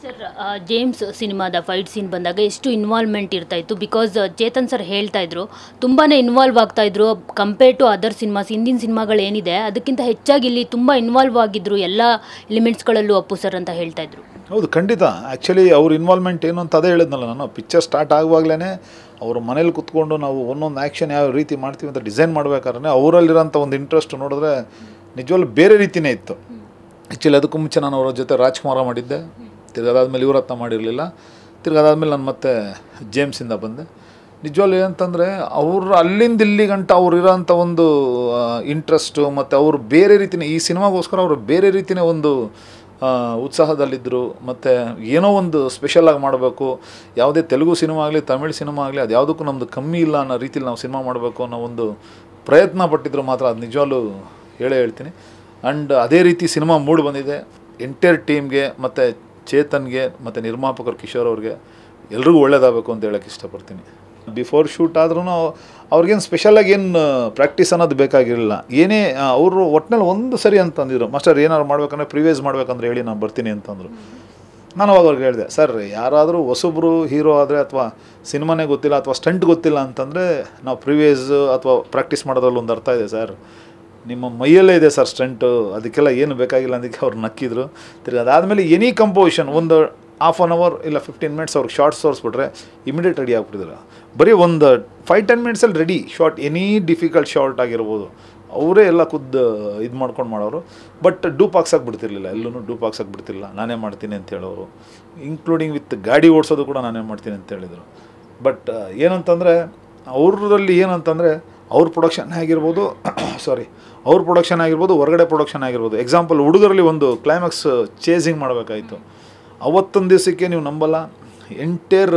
sir ಆ, James ಸಿನಿಮಾದ fight scene ಬಂದಾಗ ಎಷ್ಟು ಇನ್ವಾಲ್ವ್ಮೆಂಟ್ ಇರ್ತಾ ಇತ್ತು ಬಿಕಾಸ್ ಚೇತನ್ ಸರ್ ಹೇಳ್ತಾ ಇದ್ರು ತುಂಬಾ ಇನ್ವಾಲ್ವ್ ಆಗ್ತಾ ಇದ್ರು ಕಂಪೇರ್ ಟು ಅದರ್ ಸಿನಿಮಾಸ್ ಹಿಂದಿನ ಸಿನಿಮಾಗಳು ಏನಿದೆ ಅದಕ್ಕಿಂತ ಹೆಚ್ಚಾಗಿ ಇಲ್ಲಿ ತುಂಬ ಇನ್ವಾಲ್ವ್ ಆಗಿದ್ರು ಎಲ್ಲ ಎಲಿಮೆಂಟ್ಸ್ಗಳಲ್ಲೂ ಅಪ್ಪು ಸರ್ ಅಂತ ಹೇಳ್ತಾ ಇದ್ರು ಹೌದು ಖಂಡಿತ ಆ್ಯಕ್ಚುಲಿ ಅವ್ರ ಇನ್ವಾಲ್ವ್ಮೆಂಟ್ ಏನು ಅಂತ ಅದೇ ಹೇಳಿದ್ನಲ್ಲ ನಾನು ಪಿಕ್ಚರ್ ಸ್ಟಾರ್ಟ್ ಆಗುವಾಗಲೇ ಅವ್ರ ಮನೇಲಿ ಕುತ್ಕೊಂಡು ನಾವು ಒಂದೊಂದು ಆ್ಯಕ್ಷನ್ ಯಾವ ರೀತಿ ಮಾಡ್ತೀವಿ ಅಂತ ಡಿಸೈನ್ ಮಾಡ್ಬೇಕಾದ್ರೆ ಅವರಲ್ಲಿರೋಂಥ ಒಂದು ಇಂಟ್ರೆಸ್ಟ್ ನೋಡಿದ್ರೆ ನಿಜವಾಗ್ಲೂ ಬೇರೆ ರೀತಿಯೇ ಇತ್ತು ಆ್ಯಕ್ಚುಲಿ ಅದಕ್ಕೂ ಮುಂಚೆ ನಾನು ಅವರ ಜೊತೆ ರಾಜ್ಕುಮಾರ ಮಾಡಿದ್ದೆ ತಿರ್ಗಾದಾದ್ಮೇಲೆ ಇವರತ್ನ ಮಾಡಿರಲಿಲ್ಲ ತಿರ್ಗಾದಾದ್ಮೇಲೆ ನಾನು ಮತ್ತೆ ಜೇಮ್ಸಿಂದ ಬಂದೆ ನಿಜವಾಗ್ಲೂ ಏನಂತಂದರೆ ಅವರು ಅಲ್ಲಿಂದ ಇಲ್ಲಿ ಗಂಟ ಅವ್ರು ಇರೋಂಥ ಒಂದು ಇಂಟ್ರೆಸ್ಟು ಮತ್ತು ಅವರು ಬೇರೆ ರೀತಿನೇ ಈ ಸಿನಿಮಾಗೋಸ್ಕರ ಅವರು ಬೇರೆ ರೀತಿಯೇ ಒಂದು ಆ, ಉತ್ಸಾಹದಲ್ಲಿದ್ದರು ಮತ್ತು ಏನೋ ಒಂದು ಸ್ಪೆಷಲಾಗಿ ಮಾಡಬೇಕು ಯಾವುದೇ ತೆಲುಗು ಸಿನಿಮಾ ಆಗಲಿ ತಮಿಳ್ ಸಿನಿಮಾ ಆಗಲಿ ಅದು ಯಾವುದಕ್ಕೂ ನಮ್ಮದು ಕಮ್ಮಿ ಇಲ್ಲ ಅನ್ನೋ ರೀತಿಲಿ ನಾವು ಸಿನಿಮಾ ಮಾಡಬೇಕು ಅನ್ನೋ ಒಂದು ಪ್ರಯತ್ನ ಪಟ್ಟಿದ್ರು ಮಾತ್ರ ಅದು ನಿಜವಾಗ್ಲೂ ಹೇಳೇ ಹೇಳ್ತೀನಿ ಆ್ಯಂಡ್ ಅದೇ ರೀತಿ ಸಿನಿಮಾ ಮೂಡ್ ಬಂದಿದೆ ಎಂಟೈರ್ ಟೀಮ್ಗೆ ಮತ್ತು ಚೇತನ್ಗೆ ಮತ್ತು ನಿರ್ಮಾಪಕರು ಕಿಶೋರ್ ಅವ್ರಿಗೆ ಎಲ್ರಿಗೂ ಒಳ್ಳೇದಾಗಬೇಕು ಅಂತ ಹೇಳಕ್ಕೆ ಇಷ್ಟಪಡ್ತೀನಿ ಬಿಫೋರ್ ಶೂಟ್ ಆದ್ರೂ ಅವ್ರಿಗೇನು ಸ್ಪೆಷಲಾಗಿ ಏನು ಪ್ರಾಕ್ಟೀಸ್ ಅನ್ನೋದು ಬೇಕಾಗಿರಲಿಲ್ಲ ಏನೇ ಅವರು ಒಟ್ಟಿನಲ್ಲಿ ಒಂದು ಸರಿ ಅಂತಂದಿದ್ರು ಮಾಸ್ಟರ್ ಏನಾದ್ರು ಮಾಡ್ಬೇಕಂದ್ರೆ ಪ್ರಿವೈಸ್ ಮಾಡ್ಬೇಕಂದ್ರೆ ಹೇಳಿ ನಾನು ಬರ್ತೀನಿ ಅಂತಂದರು ನಾನು ಅವಾಗ ಅವ್ರಿಗೆ ಹೇಳಿದೆ ಸರ್ ಯಾರಾದರೂ ಹೊಸಬ್ರು ಹೀರೋ ಆದರೆ ಅಥವಾ ಸಿನಿಮಾನೇ ಗೊತ್ತಿಲ್ಲ ಅಥವಾ ಸ್ಟಂಟ್ ಗೊತ್ತಿಲ್ಲ ಅಂತಂದರೆ ನಾವು ಪ್ರಿವೈಸ್ ಅಥವಾ ಪ್ರಾಕ್ಟೀಸ್ ಮಾಡೋದ್ರಲ್ಲಿ ಒಂದು ಅರ್ಥ ಇದೆ ಸರ್ ನಿಮ್ಮ ಮೈಯಲ್ಲೇ ಇದೆ ಸರ್ ಸ್ಟಂಟು ಅದಕ್ಕೆಲ್ಲ ಏನು ಬೇಕಾಗಿಲ್ಲ ಅದಕ್ಕೆ ಅವ್ರು ನಕ್ಕಿದ್ರು ತಿರ್ಗಿ ಅದಾದಮೇಲೆ ಎನಿ ಕಂಪೋಸಿಷನ್ ಒಂದು ಹಾಫ್ ಆನ್ ಅವರ್ ಇಲ್ಲ ಫಿಫ್ಟೀನ್ ಮಿನಿಟ್ಸ್ ಅವ್ರಿಗೆ ಶಾರ್ಟ್ಸ್ ತೋರಿಸ್ಬಿಟ್ರೆ ಇಮಿಡಿಯೇಟ್ ರೆಡಿ ಆಗ್ಬಿಟ್ಟಿದ್ರು ಬರೀ ಒಂದು ಫೈವ್ ಟೆನ್ ಮಿನಿಟ್ಸಲ್ಲಿ ready shot any difficult shot ಆಗಿರ್ಬೋದು ಅವರೇ ಎಲ್ಲ ಖುದ್ದು ಇದು ಮಾಡ್ಕೊಂಡು ಮಾಡೋರು ಬಟ್ ಡೂಪ್ ಹಾಕ್ಸಕ್ಕೆ ಬಿಡ್ತಿರ್ಲಿಲ್ಲ ಎಲ್ಲೂ ಡೂಪ್ ಹಾಕ್ಸಕ್ಕೆ ಬಿಡ್ತಿರ್ಲಿಲ್ಲ ನಾನೇ ಮಾಡ್ತೀನಿ ಅಂತ ಹೇಳೋರು ಇನ್ಕ್ಲೂಡಿಂಗ್ ವಿತ್ ಗಾಡಿ ಓಡಿಸೋದು ಕೂಡ ನಾನೇ ಮಾಡ್ತೀನಿ ಅಂತ ಹೇಳಿದರು ಬಟ್ ಏನಂತಂದರೆ ಅವ್ರಲ್ಲಿ ಏನಂತಂದರೆ ಅವ್ರ ಪ್ರೊಡಕ್ಷನ್ ಆಗಿರ್ಬೋದು ಸಾರಿ ಅವ್ರ ಪ್ರೊಡಕ್ಷನ್ ಆಗಿರ್ಬೋದು ಹೊರಗಡೆ ಪ್ರೊಡಕ್ಷನ್ ಆಗಿರ್ಬೋದು ಎಕ್ಸಾಂಪಲ್ ಹುಡುಗರಲ್ಲಿ ಒಂದು ಕ್ಲೈಮ್ಯಾಕ್ಸ್ ಚೇಸಿಂಗ್ ಮಾಡಬೇಕಾಯಿತು ಅವತ್ತೊಂದು ದಿವಸಕ್ಕೆ ನೀವು ನಂಬಲ್ಲ ಎಂಟೇರ್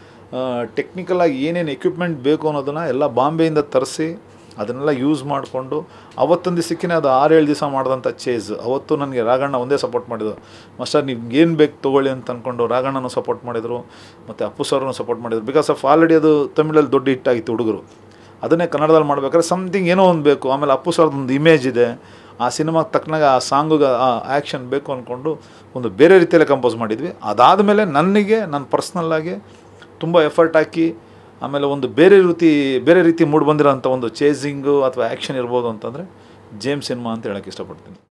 ಟೆಕ್ನಿಕಲಾಗಿ ಏನೇನು ಎಕ್ವಿಪ್ಮೆಂಟ್ ಬೇಕು ಅನ್ನೋದನ್ನು ಎಲ್ಲ ಬಾಂಬೆಯಿಂದ ತರಿಸಿ ಅದನ್ನೆಲ್ಲ ಯೂಸ್ ಮಾಡಿಕೊಂಡು ಅವತ್ತೊಂದು ದಿವಸಕ್ಕೆ ಅದು ಆರು ಏಳು ದಿವಸ ಮಾಡಿದಂಥ ಚೇಸ್ ಅವತ್ತು ನನಗೆ ರಾಘಣ್ಣ ಒಂದೇ ಸಪೋರ್ಟ್ ಮಾಡಿದ್ರು ಮಾಸ್ಟರ್ ನಿಮ್ಗೆ ಏನು ಬೇಕು ತೊಗೊಳ್ಳಿ ಅಂತ ಅಂದ್ಕೊಂಡು ರಾಘಣ್ಣನೂ ಸಪೋರ್ಟ್ ಮಾಡಿದರು ಮತ್ತು ಅಪ್ಪು ಸರ್ನು ಸಪೋರ್ಟ್ ಮಾಡಿದ್ರು ಬಿಕಾಸ್ ಆಫ್ ಆಲ್ರೆಡಿ ಅದು ತಮಿಳಲ್ಲಿ ದೊಡ್ಡ ಹಿಟ್ಟಾಗಿತ್ತು ಹುಡುಗರು ಅದನ್ನೇ ಕನ್ನಡದಲ್ಲಿ ಮಾಡ್ಬೇಕಾದ್ರೆ ಸಮಥಿಂಗ್ ಏನೋ ಒಂದು ಬೇಕು ಆಮೇಲೆ ಅಪ್ಪು ಸರ್ದು ಒಂದು ಇಮೇಜ್ ಇದೆ ಆ ಸಿನಿಮಾಗೆ ತಕ್ಕನಾಗ ಆ ಸಾಂಗಿಗೆ ಆ ಆ್ಯಕ್ಷನ್ ಬೇಕು ಅಂದ್ಕೊಂಡು ಒಂದು ಬೇರೆ ರೀತಿಯಲ್ಲೇ ಕಂಪೋಸ್ ಮಾಡಿದ್ವಿ ಅದಾದಮೇಲೆ ನನಗೆ ನಾನು ಪರ್ಸ್ನಲ್ಲಾಗಿ ತುಂಬ ಎಫರ್ಟ್ ಹಾಕಿ ಆಮೇಲೆ ಒಂದು ಬೇರೆ ರೀತಿ ಬೇರೆ ರೀತಿ ಮೂಡ್ ಬಂದಿರೋಂಥ ಒಂದು ಚೇಸಿಂಗು ಅಥವಾ ಆ್ಯಕ್ಷನ್ ಇರ್ಬೋದು ಅಂತಂದರೆ ಜೇಮ್ಸ್ ಸಿನಿಮಾ ಅಂತ ಹೇಳೋಕ್ಕೆ ಇಷ್ಟಪಡ್ತೀನಿ